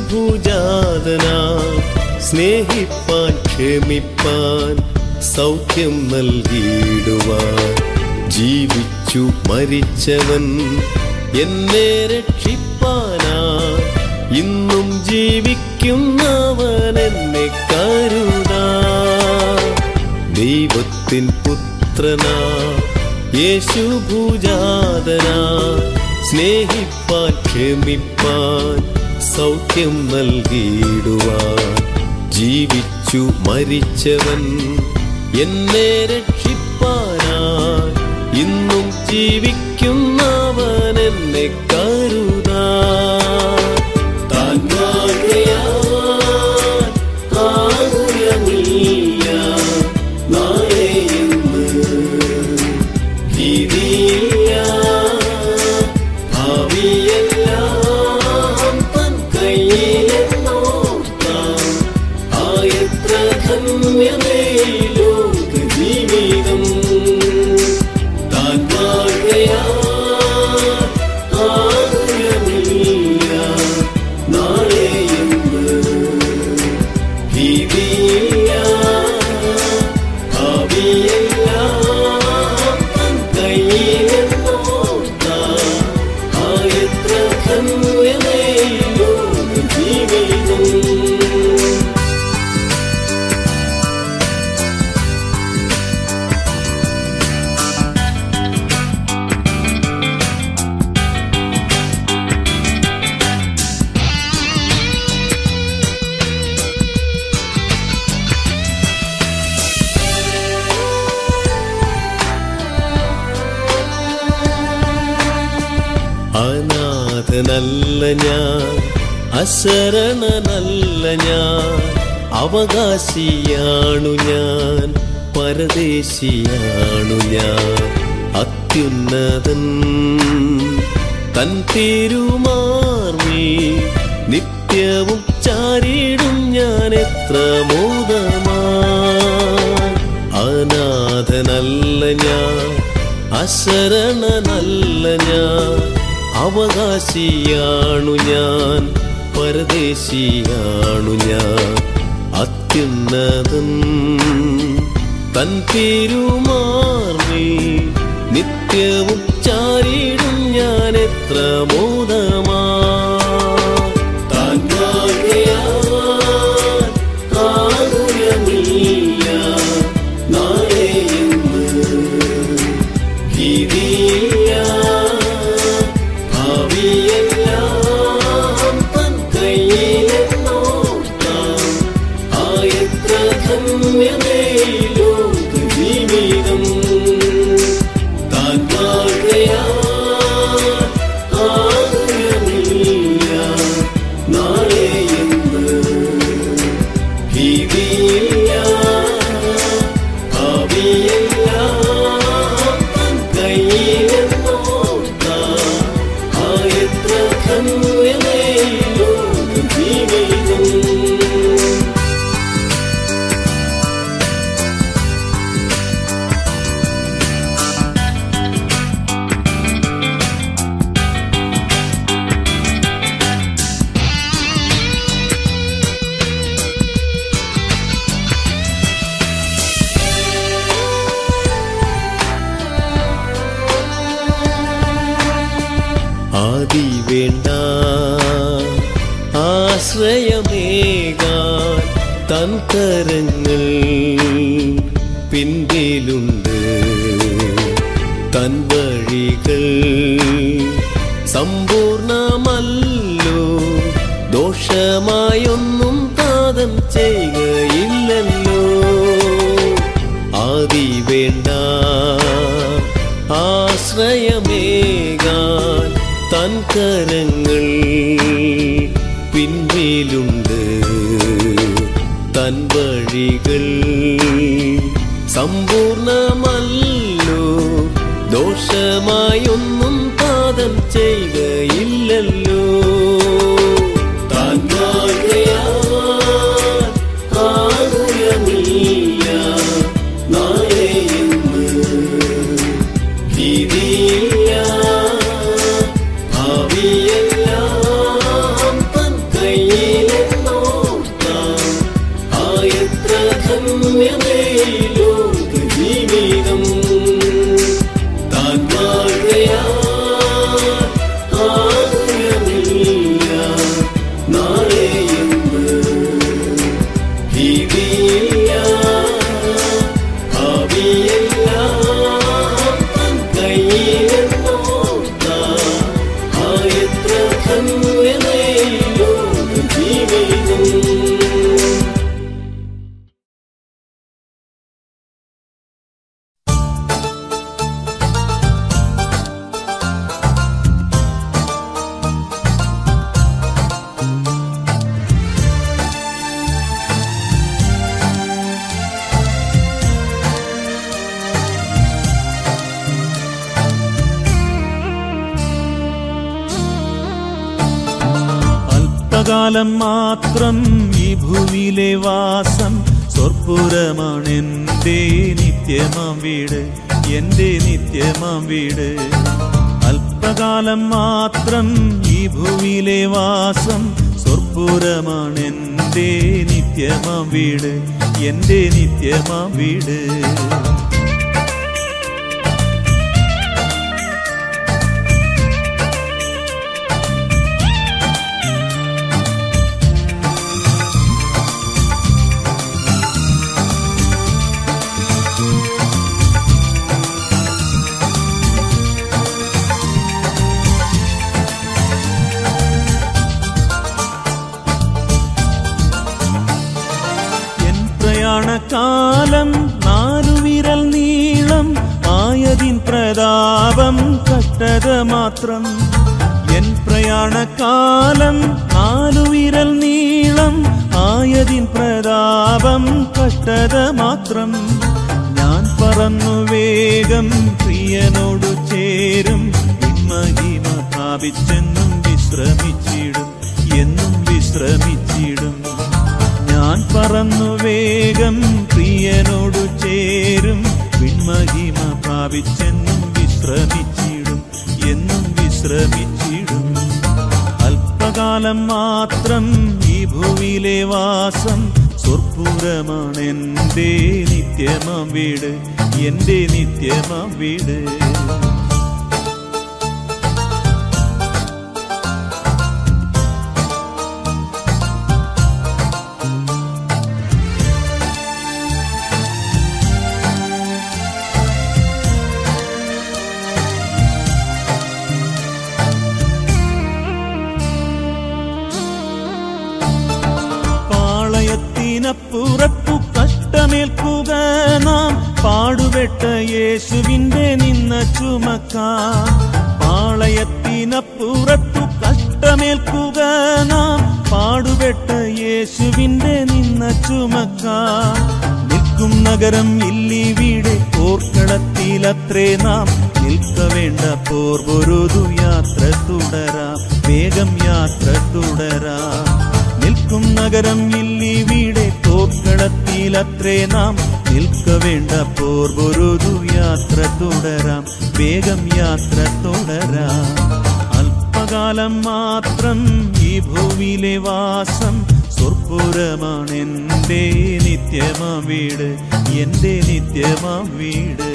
യേശുഭുജാതനാ സ്നേഹിപ്പാൻ ക്ഷമിപ്പാൻ സൗഖ്യം നൽകിയിടുവാൻ ജീവിച്ചു മരിച്ചവൻ എന്നെ രക്ഷിപ്പാനാ ഇന്നും ജീവിക്കുന്നവൻ എന്നെ കരുതാ ദൈവത്തിൻ പുത്രനാ യേശുഭുജാതനാ സ്നേഹിപ്പാൻ ക്ഷമിപ്പാൻ സൗഖ്യം നൽകിയിടുവാൻ ജീവിച്ചു മരിച്ചവൻ എന്നെ രക്ഷിപ്പാനായി ഇന്നും ജീവിക്കുന്നവൻ എന്നെ കരുതാ താൻ വാഴയാൻ ആകുലമില്ല നാളെ എന്ന് ഭീതിയില്ല ഭാവിയെല്ലാം തൻ കയ്യിലെന്നോർത്താം ആയത്ര ധന്യമേ ലോക ജീവിതം താൻ വാഴയാൻ ആകുലമില്ല നാളെ എന്ന് ഭീതിയില്ല ഭാവിയെല്ലാം തൻ കയ്യിലെന്നോർത്താം ആയത്ര ധന്യമേ ലോക ജീവിതം അനാഥനല്ല ഞാൻ അശരണനല്ല ഞാൻ അവകാശിയാണു ഞാൻ പരദേശിയാണു ഞാൻ അത്യുന്നതൻ തൻ തിരുമാർമി നിത്യവും ചാരിടും ഞാൻ എത്ര മോദമാ അനാഥനല്ല ഞാൻ അശരണനല്ല ഞാൻ അവകാശിയാണു ഞാൻ പരദേശിയാണു ഞാൻ അത്യുന്നതൻ തൻ തിരുമാർമി നിത്യവും ചാരിടും ഞാൻ എത്ര മോദമാ താൻ വാഴയാൻ ആകുലമില്ല നാളെ എന്ന് ഭീതിയില്ല ഭാവിയെല്ലാം തൻ കയ്യിലെന്നോർത്താം ആയത്ര ധന്യമേ ലോക ജീവിതം താൻ വാഴയാൻ ആകുലമില്ല നാളെ എന്ന് ഭീതിയില്ല ഭാവിയെല്ലാം തൻ കയ്യിലെന്നോർത്താം ആയത്ര ധന്യമേ ലോക ജീവിതം ആദി വേണ്ട ആശ്രയമേകാൻ തൻ കരങ്ങൾ പിൻപിലുണ്ട് തൻ വഴികൾ സമ്പൂർണമല്ലോ ദോഷമായൊന്നും താതം ചെയ്യുകയില്ലല്ലോ ആദി വേണ്ട ആശ്രയമേകാൻ തൻ കരങ്ങൾ പിൻപിലുണ്ട് തൻ വഴികൾ സമ്പൂർണമല്ലോ ദോഷമായൊന്നും പാദം ചെയ്യുകയില്ലല്ലോ താൻ വാഴയാൻ ആകുലമില്ല നാളെ എന്ന് ഭീതിയില്ല ഭാവിയെല്ലാം തൻ കയ്യിൽ അല്പകാലം മാത്രം ഈ ഭൂമിയിലെ വാസം സ്വർപ്പുരമാണെന്റെ നിത്യമാം വീട് എന്റെ നിത്യമാം വീട് അല്പകാലം മാത്രം ഈ ഭൂമിയിലെ വാസം സ്വർപ്പുരമാണെന്റെ നിത്യമാം വീട് എന്റെ നിത്യമാം വീട് എൻ പ്രയാണകാലം നാലുവിരൽ നീളം ആയതിൻ പ്രതാപം കട്ടത മാത്രം എൻ പ്രയാണകാലം നാലുവിരൽ നീളം ആയതിൻ പ്രതാപം കട്ടത മാത്രം ഞാൻ പറന്നു വേഗം പ്രിയനോടു ചേരും മഹിമ പ്രാപിച്ചെന്നും വിശ്രമിച്ചിടും എന്നും വിശ്രമിച്ചിടും ഞാൻ പറന്നു വേഗം പ്രിയനോടു ചേരും വിൺമഹിമ പ്രാപിച്ചെന്നും വിശ്രമിച്ചിടും എന്നും വിശ്രമിച്ചിടും അല്പകാലം മാത്രം ഈ ഭൂമിയിലെ വാസം സ്വർപ്പുരമാണ് എൻ്റെ നിത്യമാം വീട് എൻ്റെ നിത്യമാം വീട് പാളയത്തിനപ്പുറത്തു കഷ്ടമേൽക്കുക നാം പാടുപെട്ട യേശുവിന്റെ നിന്ന ചുമക്കാം പാളയത്തിനപ്പുറത്തു കഷ്ടമേൽക്കുക നാം പാടുപെട്ട യേശുവിന്റെ നിന്ന ചുമക്കാം നിൽക്കും നഗരം ഇല്ലി വീട് പോർക്കളത്തിലത്രേ നാം നിൽക്ക വേണ്ട പോർ പൊരുതു യാത്ര തുടരാം വേഗം യാത്ര തുടരാം നിൽക്കും നഗരം ഇല്ലി വീടെ തോർക്കളത്തിലത്രേ നാം നിൽക്ക വേണ്ട പോർ പൊരുതു യാത്ര തുടരാം വേഗം യാത്ര തുടരാം അല്പകാലം മാത്രം ഈ ഭൂമിയിലെ വാസം സ്വർപ്പുരമാണ് എൻ്റെ നിത്യമാം വീട് എൻ്റെ നിത്യമാം വീട്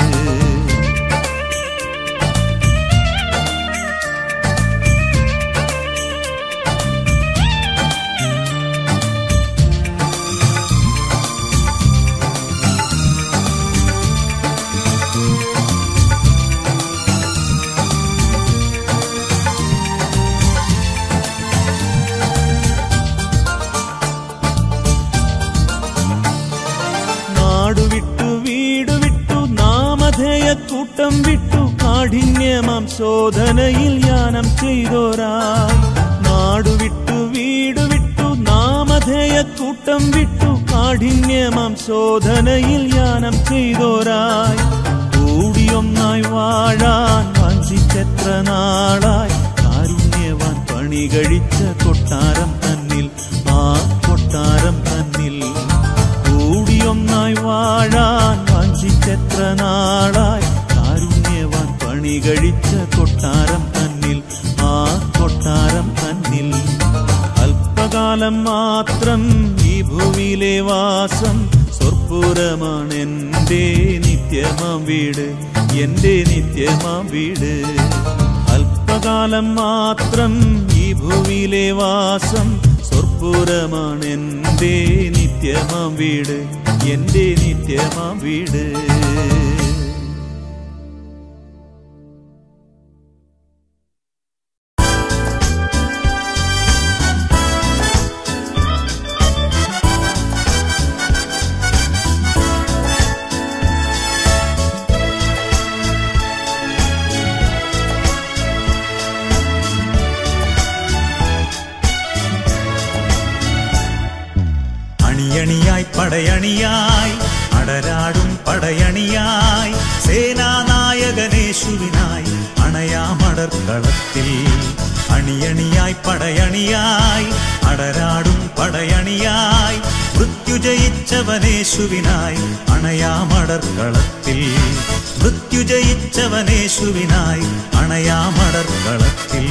നാടു വിട്ടു വീട് വിട്ടു നാമധേയ കൂട്ടം വിട്ടു കാഠിന്യമാം ശോധനയിൽ യാനം ചെയ്തോരായി നാടു വിട്ടു വീട് വിട്ടു നാമധേയ കൂട്ടം വിട്ടു കാഠിന്യമാം ശോധനയിൽ യാനം ചെയ്തോരായി കൂടിയൊന്നായി വാഴാൻ വഞ്ചിച്ചെത്ര നാളായി കാരുണ്യവാൻ പണി കഴിച്ച കൊട്ടാരം തന്നിൽ ആ കൊട്ടാരം തന്നിൽ കൂടിയൊന്നായി വാഴാൻ വഞ്ചിച്ചെത്ര നാളായി കാരുണ്യവാൻ പണി കഴിച്ച കൊട്ടാരം തന്നിൽ ആ കൊട്ടാരം തന്നിൽ അല്പകാലം മാത്രം ഈ ഭൂമിയിലെ വാസം സ്വർപ്പുരമാണ് എൻ്റെ നിത്യമാം വീട് എൻ്റെ നിത്യമാം വീട് അല്പകാലം മാത്രം ഈ ഭൂമിയിലെ വാസം സ്വർപ്പുരമാണ് എൻ്റെ നിത്യമാം വീട് എൻ്റെ നിത്യമാം വീട് അണിയണിയായി പടയണിയായി അടരാടും പടയണിയായി സേനാനായകനേശുവിനായി അണയാമടർക്കളത്തിൽ അണിയണിയായി പടയണിയായി അടരാടും പടയണിയായി മൃത്യുജയിച്ചവനേശുവിനായി അണയാമടർക്കളത്തിൽ മൃത്യുജയിച്ചവനേശുവിനായി അണയാമടർക്കളത്തിൽ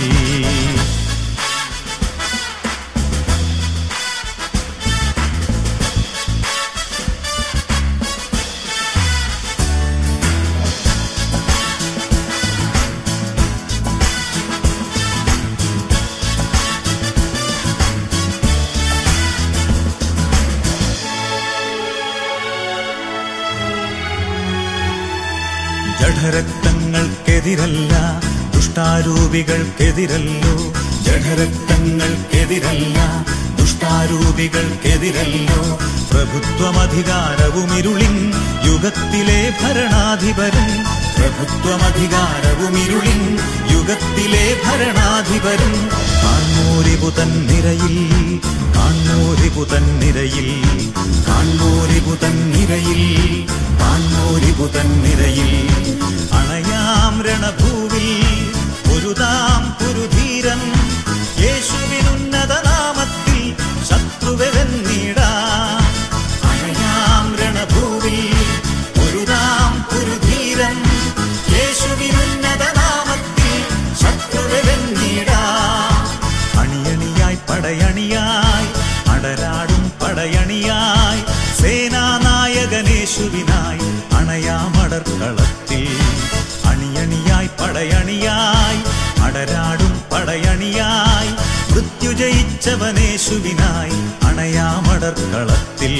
ജഠരക്തങ്ങൾക്കെതിരല്ല ദുഷ്ടാരൂപികൾക്കെതിരല്ലോ ജഠരക്തങ്ങൾക്കെതിരല്ല ദുഷ്ടാരൂപികൾക്കെതിരല്ലോ പ്രഭുത്വമധികാരവുമിരുളിൻ യുഗത്തിലെ ഭരണാധിപരും പ്രഭുത്വമധികാരവുമിരുളിൻ യുഗത്തിലെ ഭരണാധിപരും കാൺമോരിപുതൻ നിരയിൽ കാൺമോരിപുതൻ നിരയിൽ കാൺമോരിപുതൻ നിരയിൽ കാൺമോരിപുതൻ നിരയിൽ അണയാം രണഭൂവിൽ പൊരുതാം പുരുധീരൻ യേശുവിനുന്നത നാമത്തിൽ ശത്രുവെ വെന്നിടാം അണയാം രണഭൂവിൽ പൊരുതാം പുരുധീരൻ യേശുവിനുന്നത നാമത്തിൽ ശത്രുവെ വെന്നിടാം അണിയണിയായി പടയണിയായി അടരാടും പടയണിയായി സേനാനായകനേശുവിനായി അണയാമടർക്കളത്തിൽ അണിയണിയായി പടയണിയായി അടരാടും പടയണിയായി മൃത്യുജയിച്ചവനേശുവിനായി അണയാമടർക്കളത്തിൽ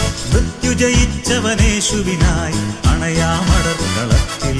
മൃത്യുജയിച്ചവനേശുവിനായി അണയാമടർക്കളത്തിൽ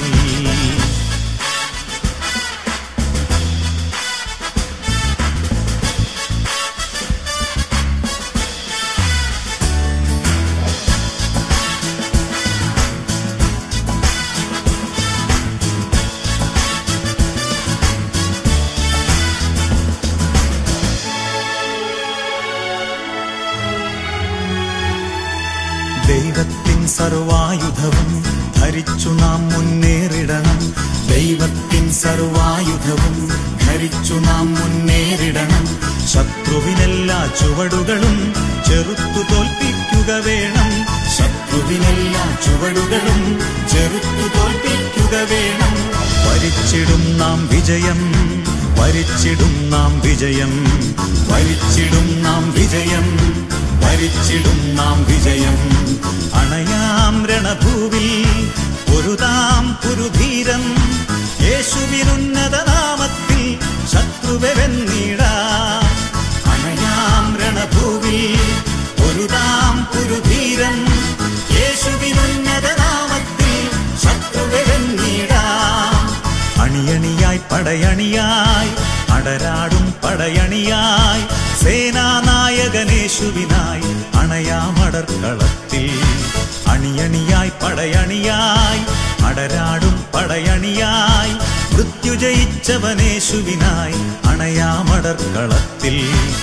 ദൈവത്തിൻ സർവായുധവും ധരിച്ചു നാം മുന്നേറിടണം ദൈവത്തിൻ സർവായുധവും ധരിച്ചു നാം മുന്നേറിടണം ശത്രുവിനെല്ലാ ചുവടുകളും ചെറുത്തു തോൽപ്പിക്കുക വേണം ശത്രുവിനെല്ലാ ചുവടുകളും ചെറുത്തു തോൽപ്പിക്കുക വേണം വരിച്ചിടും നാം വിജയം വരിച്ചിടും നാം വിജയം വരിച്ചിടും നാം വിജയം വരിച്ചിടും നാം വിജയം അണയാം രണഭൂവിൽ പൊരുതാം പുരുധീരം യേശുവിനുന്നത നാമത്തിൽ ശത്രുവെ വെന്നിടാം അണയാം രണഭൂവിൽ പൊരുതാം പുരുധീരം യേശുവിനുന്നത നാമത്തിൽ ശത്രുവെ വെന്നിടാം അണിയണിയായി പടയണിയായി അടരാടും പടയണിയായി സേനാനായകനേശുവിനായി അണയാമടർക്കളത്തിൽ അണിയണിയായി പടയണിയായി അടരാടും പടയണിയായി മൃത്യുജയിച്ചവനേശുവിനായി അണയാമടർക്കളത്തിൽ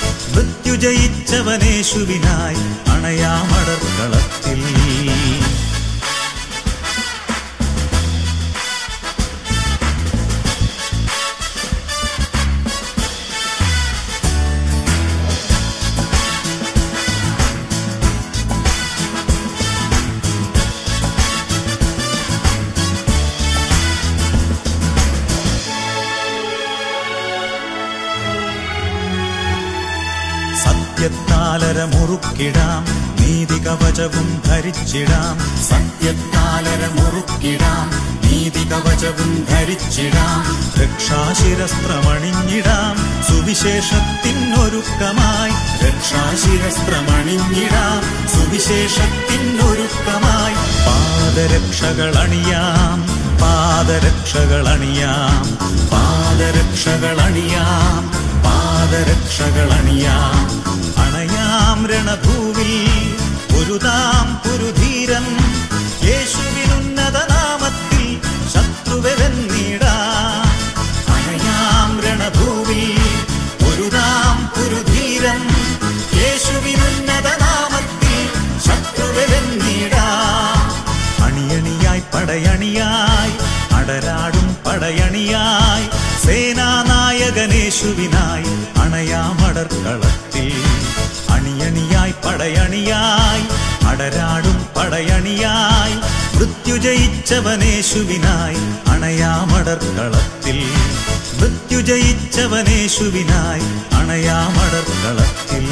മൃത്യുജയിച്ചവനേശുവിനായി അണയാമടർക്കളത്തിൽ സത്യത്താലര മുറുക്കിടാം നീതി കവചവും ധരിച്ചിടാം സത്യത്താലര മുറുക്കിടാം നീതി കവചവും ധരിച്ചിടാം രക്ഷാശിരസ്ത്രമണിഞ്ഞിടാം സുവിശേഷത്തിനൊരുക്കമായി രക്ഷാശിരസ്ത്രമണിഞ്ഞിടാം സുവിശേഷത്തിനൊരുക്കമായി പാദരക്ഷകളണിയാം പാദരക്ഷകളണിയാം പാദരക്ഷകളണിയാം പാദരക്ഷകളണിയാം അണയാം രണഭൂവിൽ പൊരുതാം പുരുധീരം യേശുവിനുന്നത നാമത്തിൽ ശത്രുവെ വെന്നിടാം അണയാം രണഭൂവിൽ പൊരുതാം പുരുധീരം യേശുവിനുന്നത നാമത്തിൽ ശത്രുവെ വെന്നിടാം അണിയണിയായി പടയണിയായി അടരാടും പടയണിയായി സേനാനായകനേശു യേശുവിനായി അണയാമടർക്കളത്തിൽ അണിയണിയായി പടയണിയായി അടരാടും പടയണിയായി മൃത്യു ജയിച്ചവനേശുവിനായി അണയാമടർക്കളത്തിൽ മൃത്യു ജയിച്ചവനേശുവിനായി അണയാമടർക്കളത്തിൽ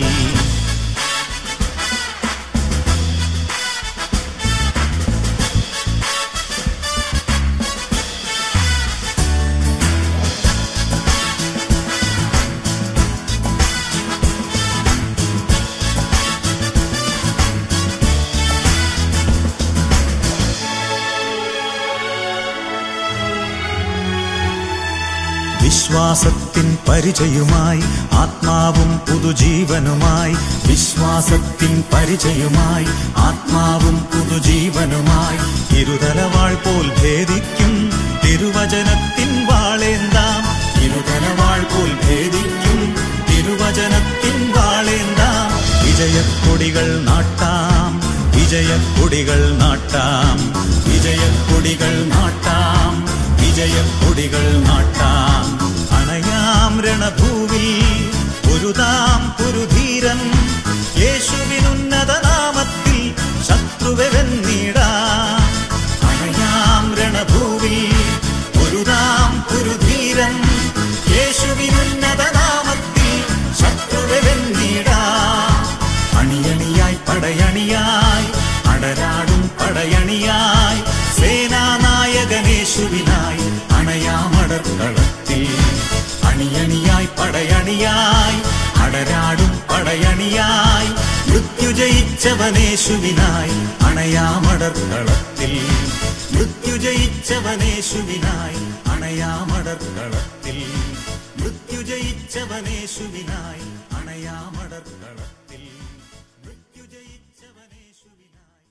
വിശ്വാസത്തിൻ പരിചയമായി ആത്മാവും പുതുജീവനുമായി വിശ്വാസത്തിൻ പരിചയമായി ആത്മാവും പുതുജീവനുമായി ഇരുതലവാൾ പോൽ ഭേദിക്കും തിരുവചനത്തിൻ വാളേന്താം ഇരുതലവാൾ പോൽ ഭേദിക്കും തിരുവചനത്തിൻ വാളേന്താം വിജയക്കൊടികൾ നാട്ടാം വിജയക്കൊടികൾ നാട്ടാം വിജയക്കൊടികൾ നാട്ടാം വിജയക്കൊടികൾ നാട്ടാം അണയാം രണഭൂവിൽ പൊരുതാം പുരുധീരൻ യേശുവിനുന്നത നാമത്തിൽ ശത്രുവെ വെന്നീടാം അണയാം രണഭൂവിൽ പൊരുതാം പുരുധീരൻ യേശുവിനുന്നത നാമത്തിൽ ശത്രുവെ വെന്നീടാം അണിയണിയായി പടയണിയായി അടരാടും പടയണിയായി സേനാനായകനേശുവിനായി അണയാമടർക്കളത്തിൽ അണിയണിയായി പടയണിയായി അടരാടും പടയണിയായി മൃത്യു ജയിച്ചവനേശുവിനായി അണയാമടർക്കളത്തിൽ മൃത്യു ജയിച്ചവനേശുവിനായി അണയാമടർക്കളത്തിൽ മൃത്യു ജയിച്ചവനേശുവിനായി അണയാമടർക്കളത്തിൽ മൃത്യു ജയിച്ചവനേശുവിനായി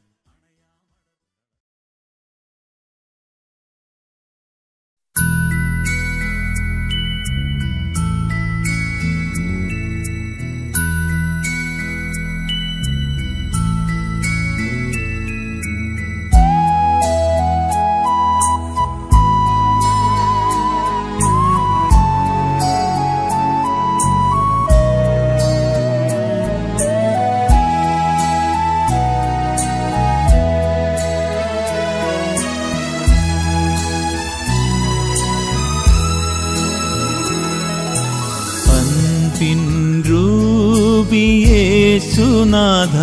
അൻപിൻ രൂപിയേശുനാഥ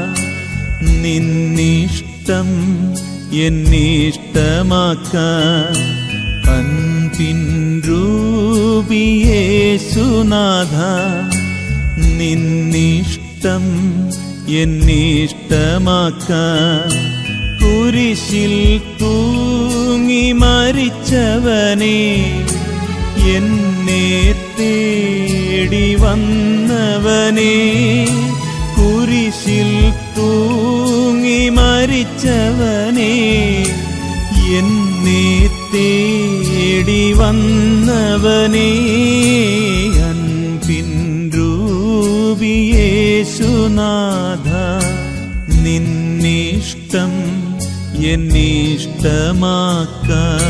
നിന്നിഷ്ടം എന്നിഷ്ടമാക്ക അൻപിൻ രൂപിയേശുനാഥ നിന്നിഷ്ടം എന്നിഷ്ടമാക്ക കുരിശിൽ തൂങ്ങി മരിച്ചവനെ എന്നെ തേടി വന്നവനെ കുരിശിൽ തൂങ്ങി മരിച്ചവനെ എന്നെ തേടി വന്നവനെ അൻപിൻ രൂപിയേശുനാഥ നിന്നിഷ്ടം എന്നിഷ്ടമാക്ക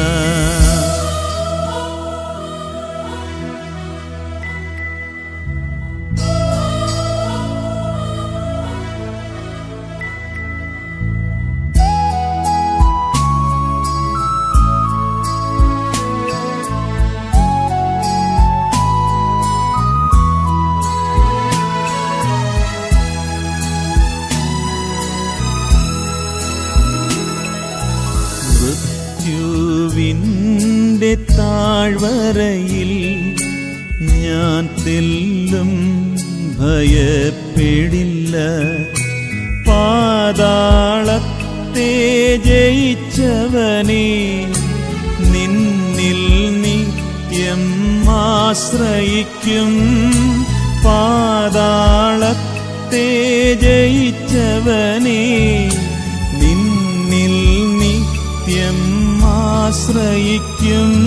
മൃത്യുവിൻ്റെ താഴ്വരയിൽ ഞാൻ തെല്ലും ഭയപ്പെടില്ല പാതാളത്തെ ജയിച്ചവനെ നിന്നിൽ നിത്യം ആശ്രയിക്കും പാതാളത്തെ ജയിച്ചവനെ നിന്നിൽ നിത്യം ആശ്രയിക്കും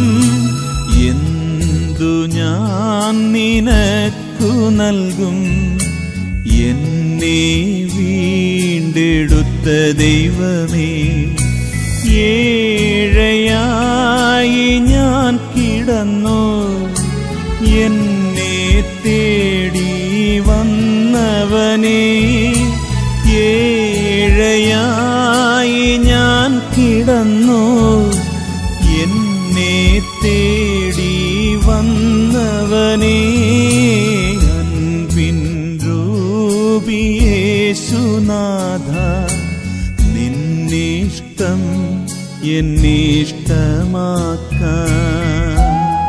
എന്തു ഞാൻ നിനക്കു നൽകും എന്നെ വീണ്ടെടുത്ത ദൈവമേ ഏഴയായി ഞാൻ കിടന്നു എൻ നാഥ നിന്നിഷ്ടം എന്നിഷ്ടമാക്കാൻ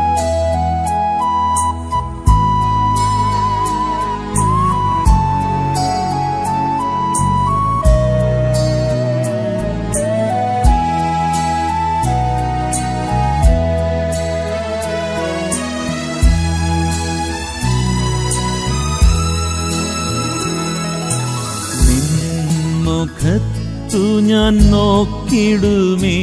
നിൻമുഖത്തു ഞാൻ നോക്കിടുമേ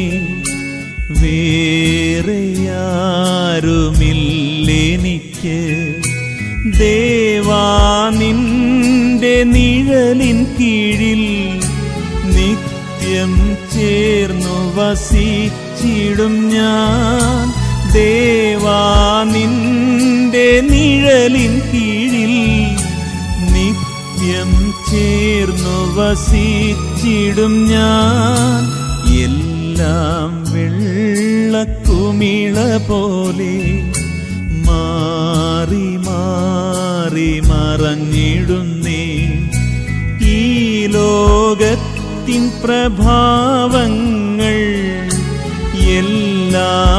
വേറെയാരുമില്ലെനിക്ക് ദേവാ നിന്റെ നിഴലിൻ കീഴിൽ നിത്യം ചേർന്നു വസിച്ചിടും ഞാൻ ദേവാ നിന്റെ നിഴലിൻ കീഴിൽ നിത്യം ചേർന്നു വസിച്ചിടും ഞാൻ എല്ലാം വെള്ളക്കുമിള പോലെ മാറി മാറി മറഞ്ഞിടുന്നേ ഈ ലോകത്തിൻ പ്രഭാവങ്ങൾ എല്ലാം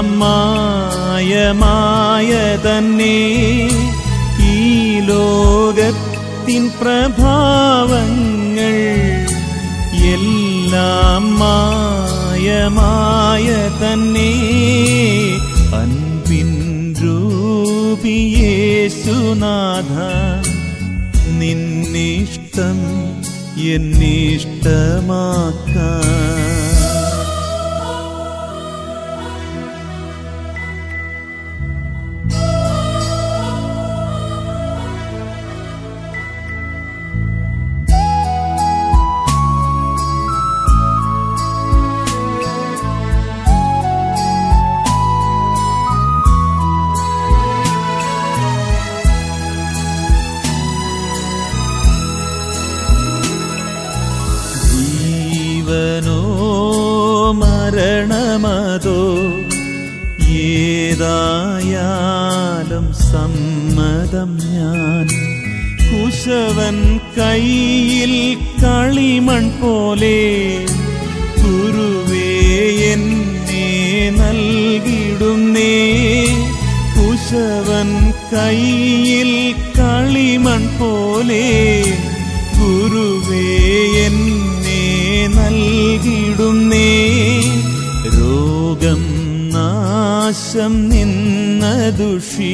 മായമായ തന്നെ ഈ ലോകത്തിൻ പ്രഭാവങ്ങൾ എല്ലാം മായമായ തന്നെ അൻപിൻ രൂപിയേശുനാഥ നിന്നിഷ്ടം എന്നിഷ്ടമാക്കാൻ ജീവനോ മരണമതോ ഏതായാലും സമ്മതം ഞാൻ കുശവൻ കയ്യിൽ കളിമൺ പോലെ ഗുരുവേ എന്നെ നൽകിടുന്നേ കുശവൻ കയ്യിൽ കളിമൺ പോലെ ഗുരുവേ എന്നെ നൽകിടുന്നേ രോഗം നാശം നിന്ന ദുഷി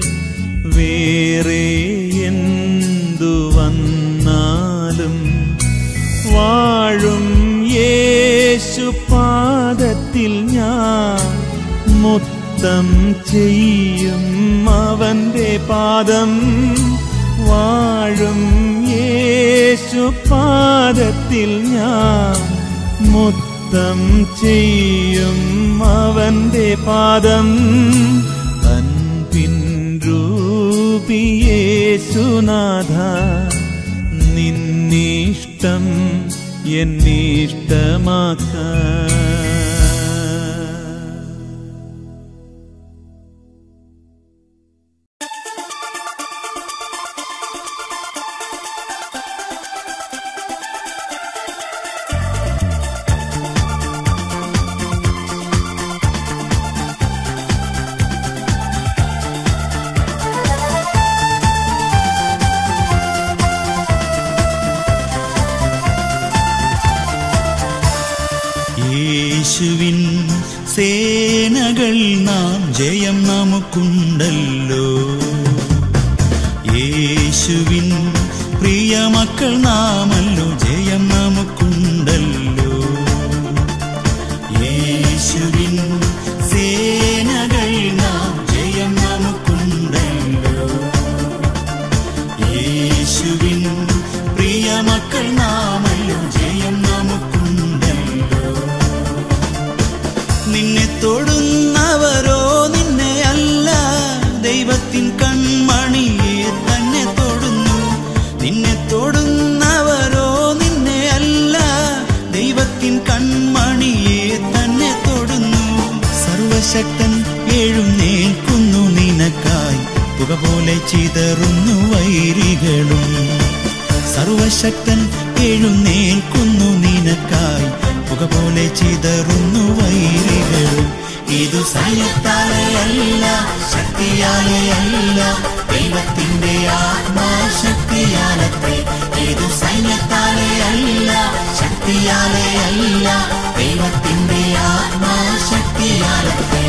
വേറെ എന്തു വന്നാലും വാഴും യേശു പാദത്തിൽ ഞാൻ മുത്തം ചെയ്യും അവന്റെ പാദം വാഴും യേശു പാദത്തിൽ ഞാൻ മുത്തം ചെയ്യും അവന്റെ പാദം അൻപിൻ രൂപിയേശുനാഥ നിന്നിഷ്ടം എന്നിഷ്ടമാക്കാൻ യേശുവിൻ സേനകൾ നാം ജയം നമുക്കുണ്ടല്ലോ യേശുവിൻ പ്രിയ മക്കൾ നാമല്ലോ ജയം നമുക്കുണ്ടല്ലോ യേശുവിൻ സേനകൾ നാം ജയം നമുക്കുണ്ടല്ലോ യേശുവിൻ പ്രിയ മക്കൾ നാമല്ലോ ജയം നമുക്കുണ്ടല്ലോ നിന്നെ തൊടുന്നവരോ നിന്നെ അല്ല ദൈവത്തിൻ കൺമണിയെ തന്നെ തൊടുന്നു നിന്നെ തൊടുന്നവരോ നിന്നെ അല്ല ദൈവത്തിൻ കൺമണിയെ തന്നെ തൊടുന്നു സർവശക്തൻ എഴുന്നേൽക്കുന്നു നിനക്കായി പുക പോലെ ചിതറുന്നു വൈരികളും സർവശക്തൻ എഴുന്നേ ഏൽക്കുന്നു നിനക്കായി പുക പോലെ ചിതറുന്നു വൈരികളും ഇതു സൈന്യത്താലെയല്ല ശക്തിയാലെയല്ല ദൈവത്തിന്റെ ആത്മാശക്തിയാലത്തെ ഇതു സൈന്യത്താലെയല്ല ശക്തിയാലെയല്ല ദൈവത്തിന്റെ ആത്മാശക്തിയാലത്തെ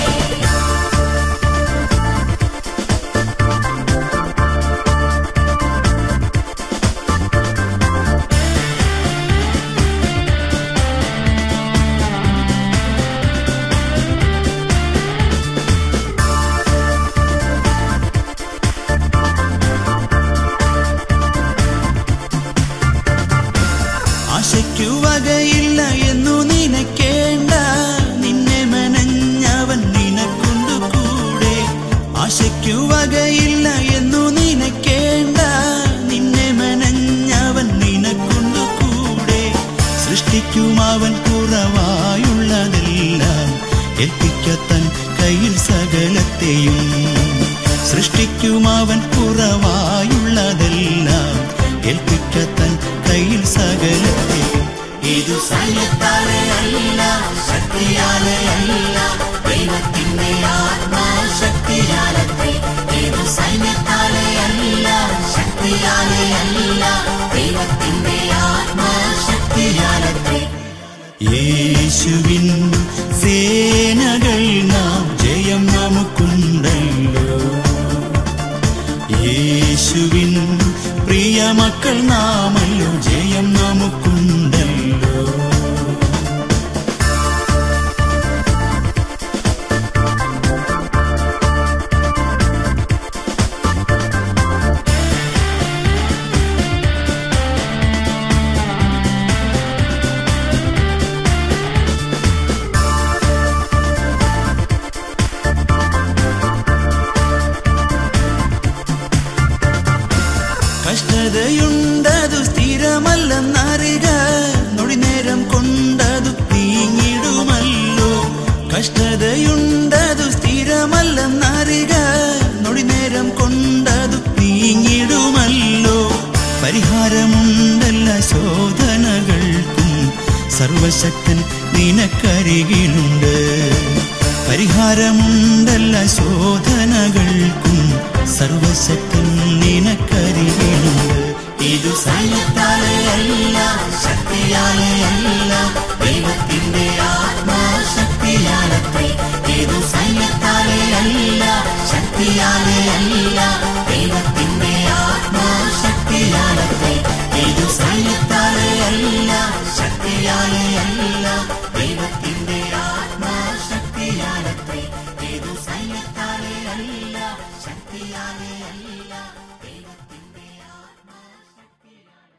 ആശയ്ക്കു വകയില്ല എന്നു നിനക്കേണ്ട നിന്നെ മെനഞ്ഞവൻ നിനക്കൊണ്ടു കൂടെ ആശയ്ക്കു വകയില്ല എന്നു നിനക്കേണ്ട നിന്നെ മെനഞ്ഞവൻ നിനക്കൊണ്ടു കൂടെ സൃഷ്ടിക്കും അവൻ കുറവായുള്ളതെല്ലാം ഏൽപ്പിക്കത്തൻ കയ്യിൽ സകലത്തെയും സൃഷ്ടിക്കും അവൻ കുറവായുള്ളതെല്ലാം ഏൽപ്പിക്കത്തൻ കയ്യിൽ സകലത്തെയും ഇതു സൈന്യത്താലെ അല്ല ശക്തിയാലെ അല്ല ദൈവത്തിന്റെ ആത്മാശക്തിയാലത്തെ ഇതു സൈന്യത്താലെ അല്ല ശക്തിയാലെ അല്ല ദൈവത്തിന്റെ ആത്മാശക്തിയാലത്തെ യേശുവിൻ സേനകൾ നാം ജയം നമുക്കുണ്ടല്ലോ യേശുവിൻ പ്രിയ മക്കൾ നാമല്ലോ ജയം നമുക്കുണ്ടല്ലോ കഷ്ടതയുണ്ടതു സ്ഥിരമല്ലെന്നറിക നൊടിനേരം കൊണ്ടതു നീങ്ങിടുമല്ലോ കഷ്ടതയുണ്ടതു സ്ഥിരമല്ലെന്നറിക നൊടിനേരം കൊണ്ടതു നീങ്ങിടുമല്ലോ പരിഹാരമുണ്ടല്ല ശോധനകൾക്കും സർവശക്തൻ നിനക്കരികിലുണ്ട് പരിഹാരമുണ്ടല്ല ശോധനകൾക്കും സർവശക്തൻ നിനക്കരികിലുണ്ട് ഇതു സൈന്യത്താലെ അല്ല ശക്തിയാലെ അല്ല ദൈവത്തിന്റെ ആത്മാശക്തിയാലത്തെ ഇതു സൈന്യത്താലെ അല്ല ശക്തിയാലെ അല്ല ദൈവത്തിന്റെ ആത്മാശക്തിയാലത്തെ ഇതു സൈന്യത്താലെ അല്ല ശക്തിയാലെ അല്ല ദൈവത്തിന്റെ ആത്മാശക്തിയാലത്തെ ഇതു സൈന്യത്താലെ അല്ല ശക്തിയാലെ അല്ല ദൈവത്തിന്റെ ആത്മാശക്തിയാലെ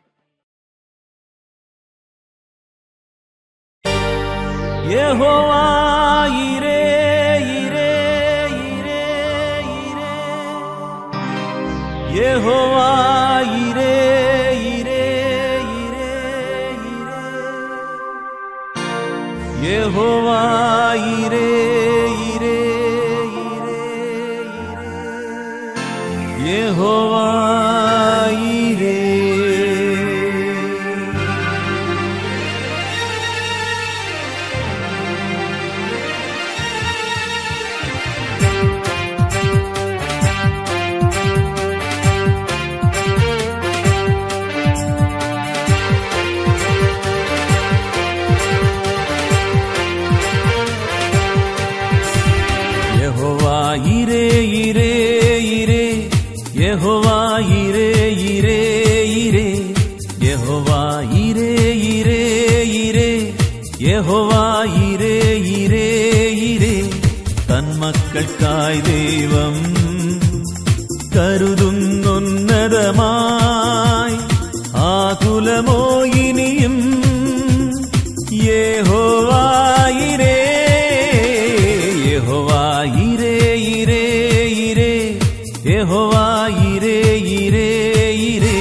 യഹോവാ ഇരേ ഇരേ ഇരേ ഇരേ യഹോവാ ഇരേ ഇരേ ഇരേ ഇരേ യഹോവാ ഇരേ ഇരേ ഇരേ ഇരേ യഹോവാ ഇരേ യഹോവാ ഇരേ ഇരേ ഇരേ യഹോവാ ഇരേ ഇരേ ഇരേ യഹോവാ ഇരേ ഇരേ ഇരേ യഹോവാ ഇരേ ഇരേ ഇരേ തന്മക്കൾക്കായി ദൈവം കരുതുന്നുന്നതമായി ആകുലമോ ഇനിയും യഹോവായിരേ യഹോവായിരേ ഇരേ ഇരേ യഹോവായിരേ ഇരേ ഇരേ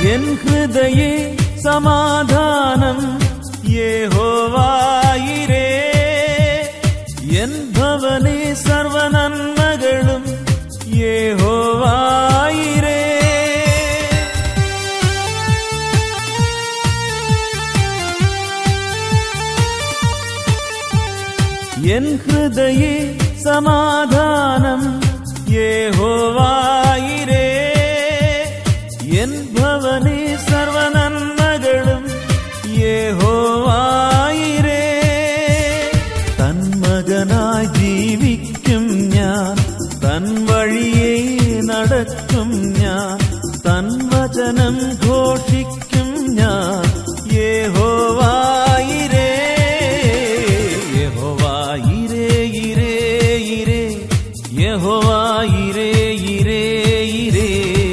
എൻ ഹൃദയേ സമാധാനം യേഹോവായിരേ എൻ ഭവനെ സർവനന്മകളും യേഹോവായിരേ എൻ ഹൃദയേ സമാധാനം യേഹോവായിരേ എൻ ഭവനെ സർവനന്മകളും യേഹോവായിരേ തന്മകനായി ജീവിക്കും ഞാൻ തൻ വഴിയെ നടക്കും ഞാൻ തൻ വചനം ഘോഷിക്കും ഞാൻ യേഹോവായിരേ യഹോവായിരേ ഇരേ ഇരേ യഹോവായിരേ ഇരേ ഇരേ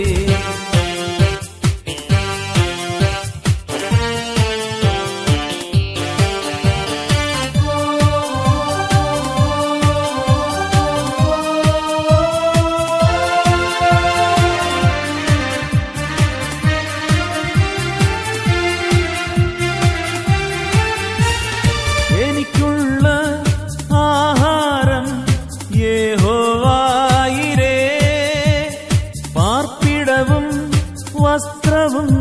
എനിക്കുള്ള ആഹാരം യേഹോവായിരേ പാർപ്പിടവും വസ്ത്രവും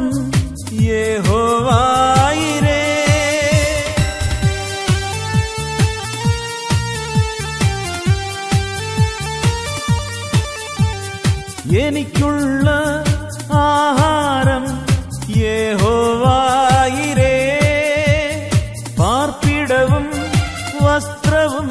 യേഹോവായിരേ എനിക്കുള്ള ആഹാരം യേഹോവായിരേ പാർപ്പിടവും വസ്ത്രവും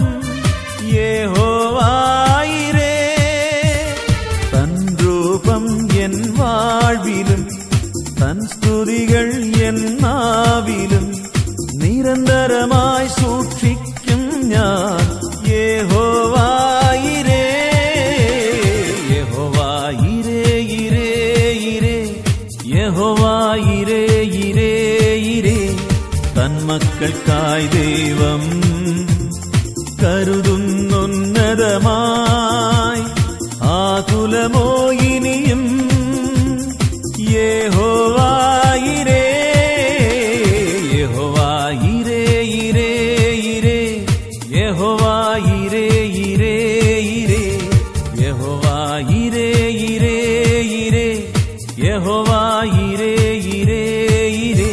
യേഹോവായിരേ തൻ രൂപം എൻ വാഴ്വിലും തൻ സ്തുതികൾ എൻ നാവിലും നിരന്തരമായി സൂക്ഷിക്കും ഞാൻ യേഹോവായിരേ യഹോവായിരേ ഇരേ ഇരേ യഹോവായിരേ ഇരേ ഇരേ തന്മക്കൾക്കായി ദൈവം കരുതുന്നുന്നതമായി ആകുലമോ ഇനിയും യേഹോവായിരേ യഹോവായിരേ ഇരേ ഇരേ യഹോവായിരേ ഇരേ ഇരേ യഹോവായിരേ ഇരേ ഇരേ യഹോവായിരേ ഇരേ ഇരേ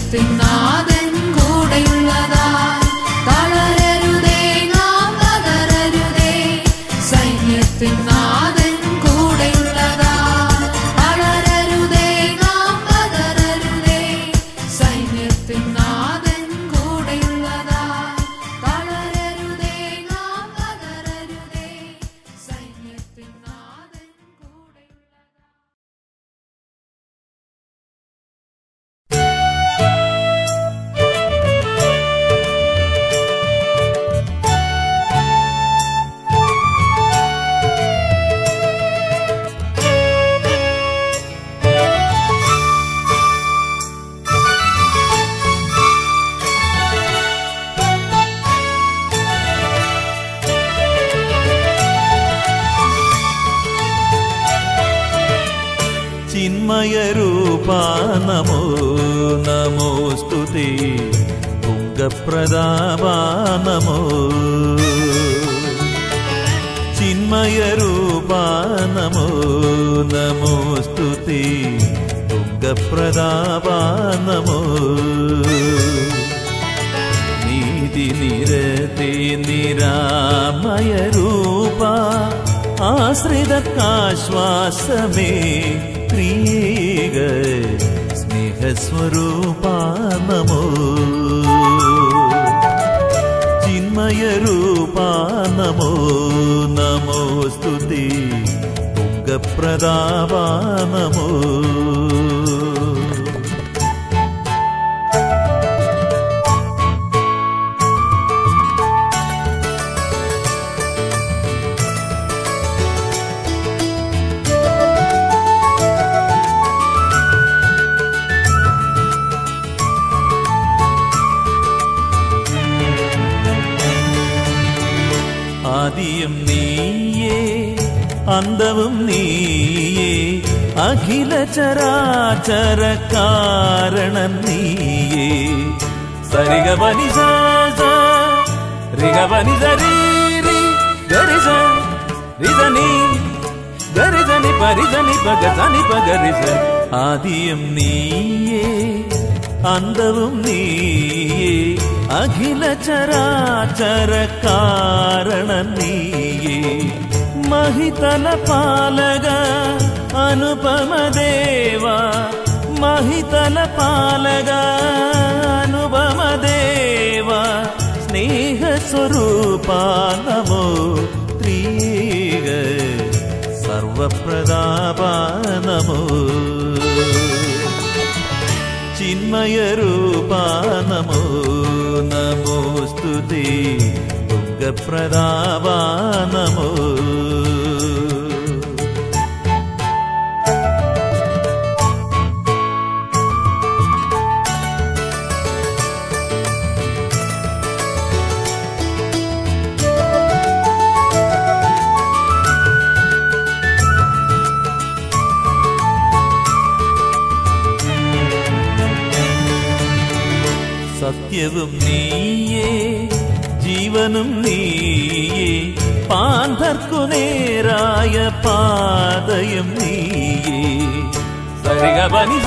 സൈന്യത്തിൻ നാഥൻ കൂടെയുള്ളതാ തളരരുതേ നാം തകരരുതേ സൈന്യത്തിൻ നാഥൻ കൂടെയുള്ളതാ തളരരുതേ നാം തകരരുതേ സൈന്യത്തിൻ നാഥൻ കൂടെയുള്ളതാ തളരരുതേ നാം തകരരുതേ സൈന്യത്തിൻ നാഥൻ കൂടെയുള്ളതാ ചിന്മയരൂപാ നമോ നമോസ്തുതി തുംഗപ്രതാപാ നമോ ചിന്മയരൂപാ നമോ നമോസ്തുതി തുംഗപ്രതാപാ നമോ നീതി നിരതി നിരാമയ രൂപ ആശ്രിതക്കാശ്വാസമേ ക്രിയേക സ്നേഹസ്വരൂപ നമോ ചിന്മയരൂപ നമോ നമോ സ്തുതി തുംഗപ്രതാപ നമോ ആദിയും നീയേ അന്തവും നീയേ അഖില ചരാചര കാരണം നീയേ സരിഗ പനി റിഗ പനി സരി ഗരിസ റിസനി ഗരിസനി പരിസനി പഗസനി പഗരിസ ആദിയും നീയേ അന്തവും നീയേ അഖില ചരാചര കാരണം നീയേ മഹിതല പാലക അനുപമദേവ മഹിതല പാലക അനുപമദേവ സ്നേഹസ്വരൂപ നമോ ത്രീക സർവപ്രതാപ നമോ ചിന്മയരൂപ നമോ നമോ സ്തുതി തുംഗപ്രതാപ നമോ സത്യവും നീയേ ജീവനും നീയേ പാന്തർക്കു നേരായ പാതയും നീയേ സരിഗ പനി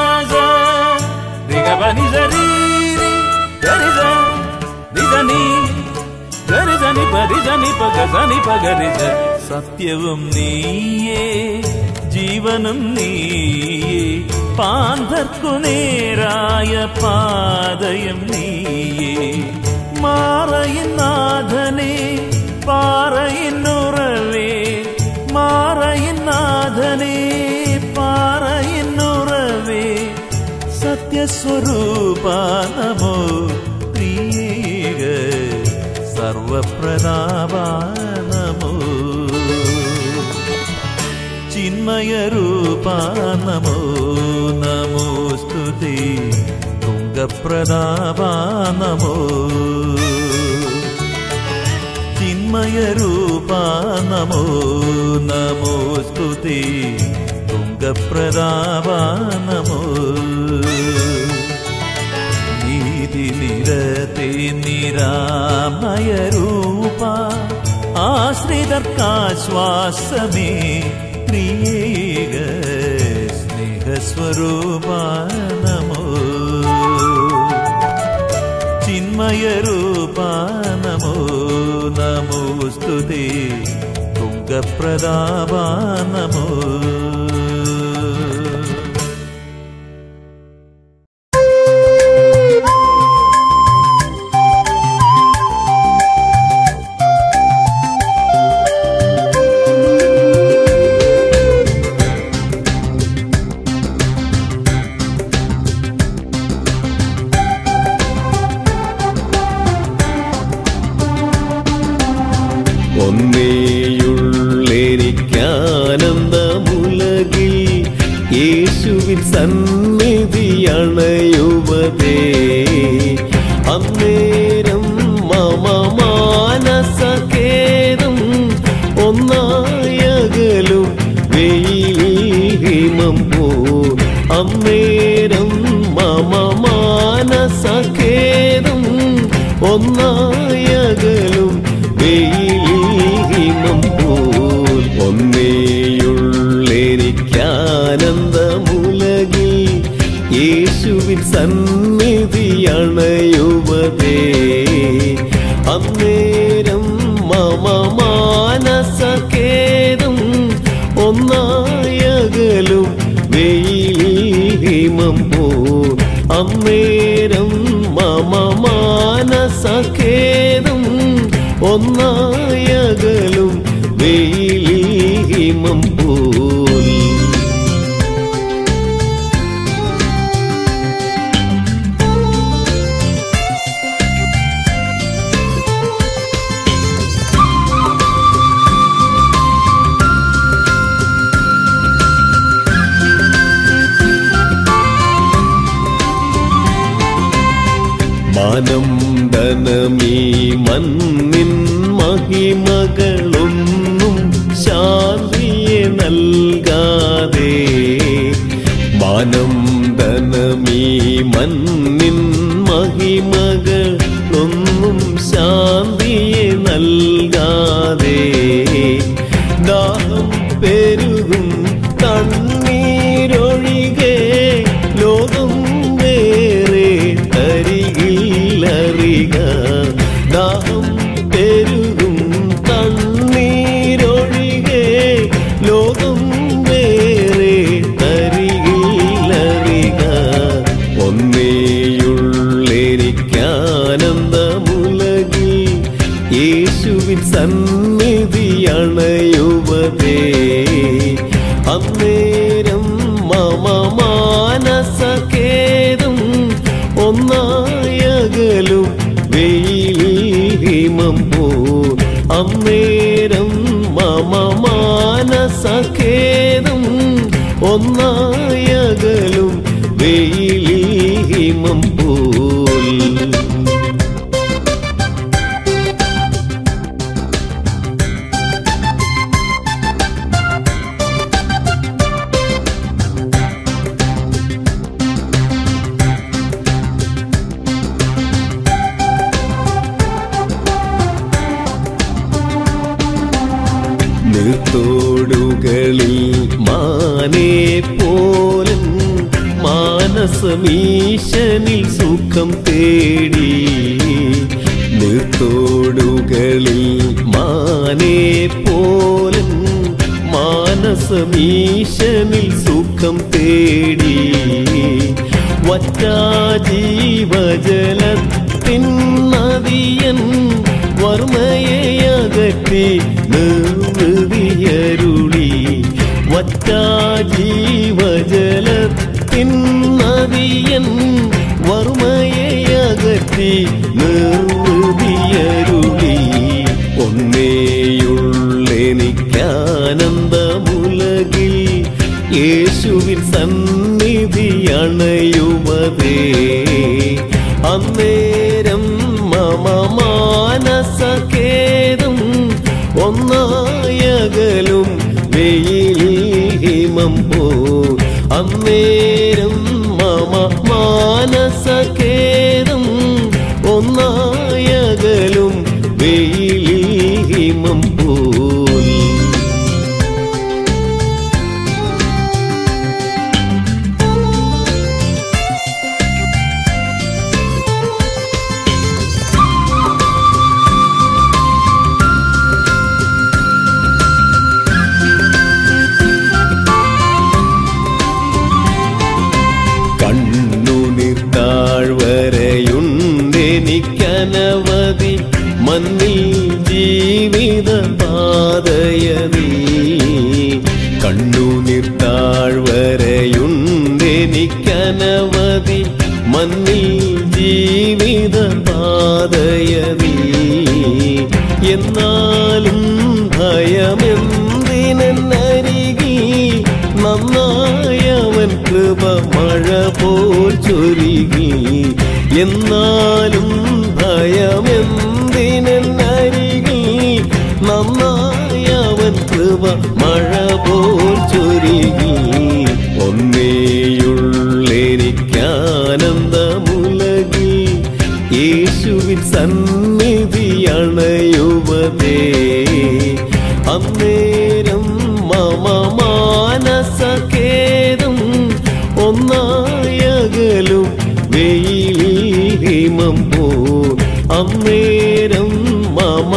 റിഗ പനി സരീരി ഗരിസ നിജനി ഗരിസനി പരിസനി പഗസനി പഗരിസ സത്യവും നീയേ ജീവനും നീയേ പാന്തർക്കു നേരായ പാതയും നീയേ മാറയിൻ നാഥനെ പാറയിന്നുറവേ മാറയിൻ നാഥനെ പാറയിന്നുറവേ സത്യസ്വരൂപ നമോ പ്രിയേക സർവപ്രതാപ നമോ ചിന്മയരൂപ നമോ നമോ സ്തുതി തുംഗപ്രതാപ നമോ ചിന്മയരൂപ നമോ നമോ സ്തുതി തുംഗപ്രതാപ നമോ നീതി നിരത്തെ നിരാമയ രൂപ ആശ്രിതർക്കാശ്വാസമേ പ്രിയേക സ്നേഹസ്വരൂപ നമോ రూపా నమో నమో స్తుతే తుంగప్రదాపా నమో ഒന്നേയുള്ളെനിക്കാനന്ദമുലകിൽ യേശുവിൻ സന്നിധി അണയുവതേ അന്നേരം മമ മാനസഖേദം ഒന്നായകലും വെയിലിമം പോ അന്നേരം മമ മാനസഖേദം ഒന്നായകലും വെയിലിമം പോൽ ഒന്നേയുള്ളെനിക്കാനന്ദമുലകിൽ യേശുവിൻ സന്നിധി അണയുവതേ അന്നേരം മമ മാനസഖേദം ഒന്നായകലും വെയിലിമം പോ അന്നേരം മമ മാനസഖേദം ഒന്നായകലും വെയിലിമം പോൽ മാനം ധനമീ മണ്ണിൻ മഹിമകളൊന്നും ശാന്തിയെ നൽകാതെ മാനം ധനമീ മണ്ണിൻ മഹിമകളൊന്നും ശാന്തിയെ നൽകാതെ ദാഹം പെരുകും കണ്ണീരൊഴികെ ലോകം വേറെ തരികില്ലറിക ദാഹം പെരുകും കണ്ണീരൊഴികെ ലോകം വേറെ തരികില്ലറിക ഒന്നേയുള്ളെനിക്കാനന്ദമുലകിൽ യേശുവിൻ സന്നിധി അണയുവതേ അന്നേരം മമ മാനസഖേദം ഒന്നായകലും വെയിലിമം പോ അന്നേരം മമ മാനസഖേദം ഒന്നായകലും വെയിലിമം പോൽ നീർത്തോടുകളിൽ മാനേ പോലൻ മാനസമീശനിൽ സുഖം തേടി നീർത്തോടുകളിൽ മാനേ പോലൻ മാനസമീശനിൽ സുഖം തേടി വറ്റാ ജീവജലത്തിൻ നദിയൻ വർമ്മയെ അകറ്റി നിർവൃതിയരുളി വറ്റാ ജീവജലത്തിൻ നദിയൻ വർമ്മയെ അകറ്റി നിർവൃതിയരുളി ഒന്നേയുള്ളെനിക്കാനന്ദമുലകിൽ യേശുവിൻ സന്നിധി അണയുവതേ അന്നേരം മമ മാനസഖേദം ഒന്നായകലും വെയിലിമം പോ അന്നേരം മമ മാനസഖേദം ഒന്നായകലും വെയിലിമം പോൽ തന്നിൽ ജീവിത പാതയതീ എന്നാലും ഭയമെന്തിനരികിൽ നന്നായവൻ കൃപ മഴ പോൽ ചൊരികി എന്നാലും ഭയമെന്തിനരികിൽ നന്നായവൻ കൃപ മഴ പോൽ ചൊരികി ഒന്നേയുള്ളെനിക്കാനന്ദമുലകി യേശുവിൻ സന്നിധി അണയുവതേ അന്നേരം മമ മാനസഖേദം ഒന്നായകലും വെയിലിൽ ഹിമം പോ അന്നേരം മമ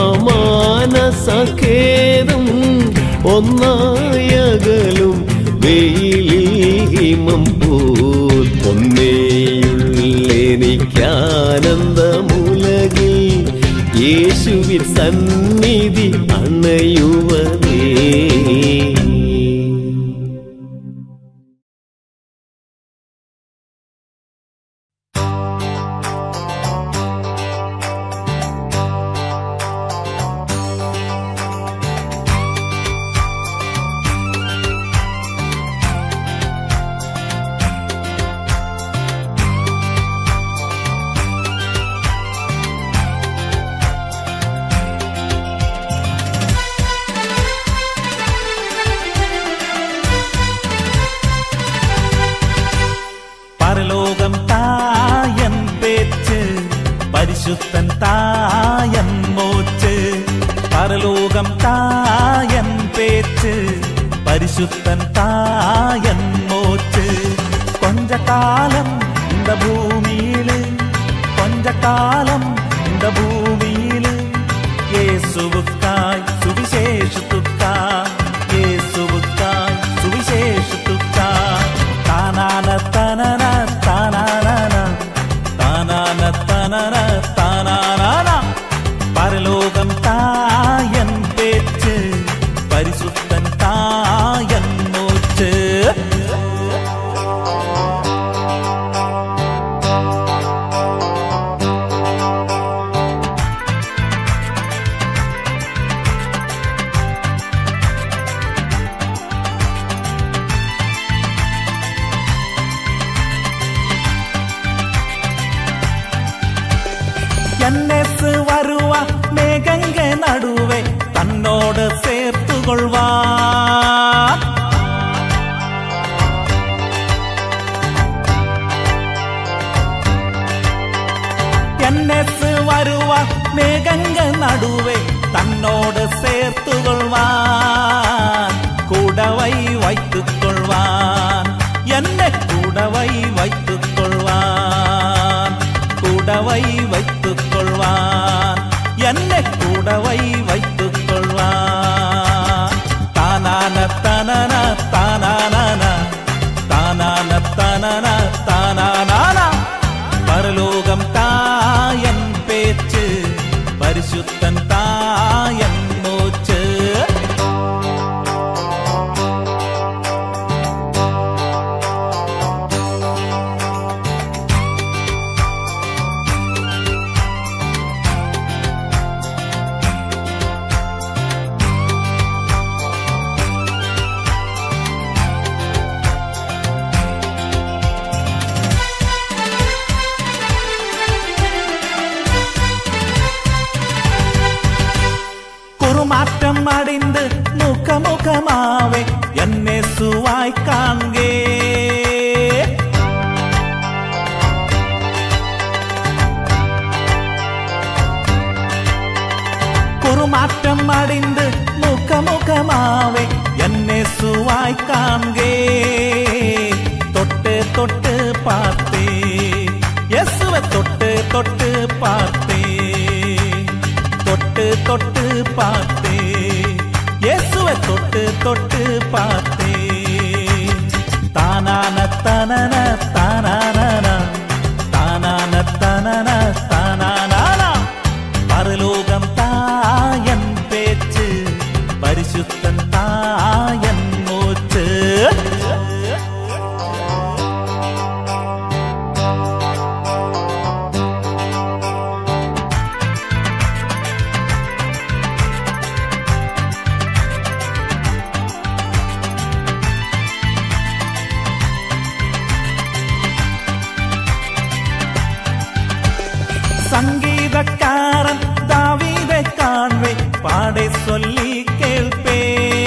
മാനസഖേദം ഒന്നായകലും വെയിലിൽ ഹിമം പോൽ ഒന്നേയുള്ളെനിക്കാനന്ദമുലകിൽ യേശുവിൻ സന്നിധി അണയുവതേ പരലോകം തായൻ പേച്ച് പരിശുദ്ധൻ തായൻ മോച്ച് പരലോകം തായൻ പേച്ച് പരിശുദ്ധൻ തായൻ മോച്ച് கொஞ்ச காலம் இந்த பூமியில கொஞ்ச காலம் இந்த பூமியில இயேசுவுக்காய் சுவிசேஷத்துக்காய் இயேசுவுக்காய் சுவிசேஷத்துக்காய் தானான தனன தானான தானான தனன தானான பரலோகம் தாயன் பேச்சு பரிசுத்தன் தாயன் மூச்சு ಎನ್ನೆಸ್ ಬರುವ ಮೇಘಂಗೆ ನಡುವೆ ತನ್ನೋಡ ಸೇರ್ತುಗೊಳ್ಳುವ ಎನ್ನೆಸ್ ಬರುವ ಮೇಘಂಗ ನಡುವೆ ತನ್ನೋಡ சேர்த்துகொள்வான் கூடவை வைத்துக் கொள்வான் என்னை கூடவை வைத்துக் கொள்வான் கூடவை வைத்துக் கொள்வான் என்னை கூடவை வைத்துக் கொள்வான் தானான தனன தானான தானான தனன தானானா பரலோகம் தாயன் பேச்சு பரிசுத்தன் தாயன் மூச்சு குருமாற்றம் அடைந்து முகமுகமாவே என்னை சுவாய் காண்கே குருமாற்றம் அடைந்து முகமுகமாவே என்னை சுவாய் காண்கே தொட்டு தொட்டு பார்த்தே இயேசுவை தொட்டு தொட்டு பார்த்தே தொட்டு தொட்டு பார்த்தே இயேசுவை தொட்டு தொட்டு பார்த்தே தானான தனன தானான தானான தனன தானானா பரலோகம் தாயன் பேச்சு பரிசுத்தன் தாயன் மூச்சு சங்கீதக்காரன் தாவீதை காண்பே பாடை சொல்லி கேள்பே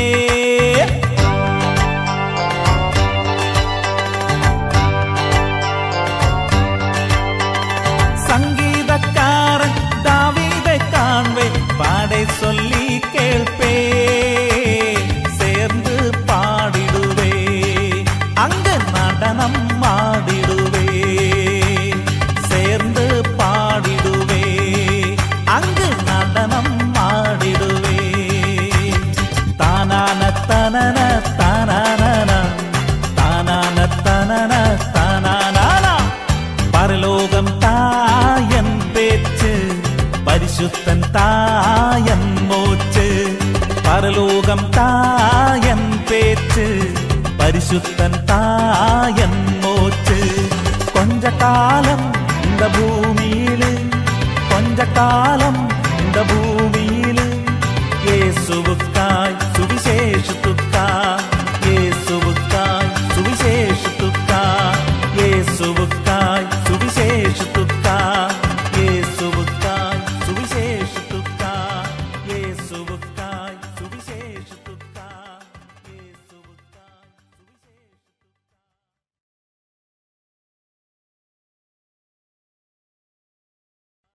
சங்கீதக்காரன் தாவீதை காண்பே பாடை சொல்லி கேள்பே சேர்ந்து பாடிடுவே அங்கு நடனம் ஆடிடுவே சேர்ந்து பாடிடுவே அங்கு நடனம் ஆடிடுவே தானான தனன தானான தானான தனன தானானா പരലോകം തായൻ പേച്ച് പരിശുദ്ധൻ തായൻ മോച്ച് പരലോകം തായൻ പേച്ച് പരിശുദ്ധൻ തായൻ മോച്ച് கொஞ்ச காலம் இந்த பூமியில கொஞ்ச காலம் இந்த பூமியில இயேசுவுக்காய்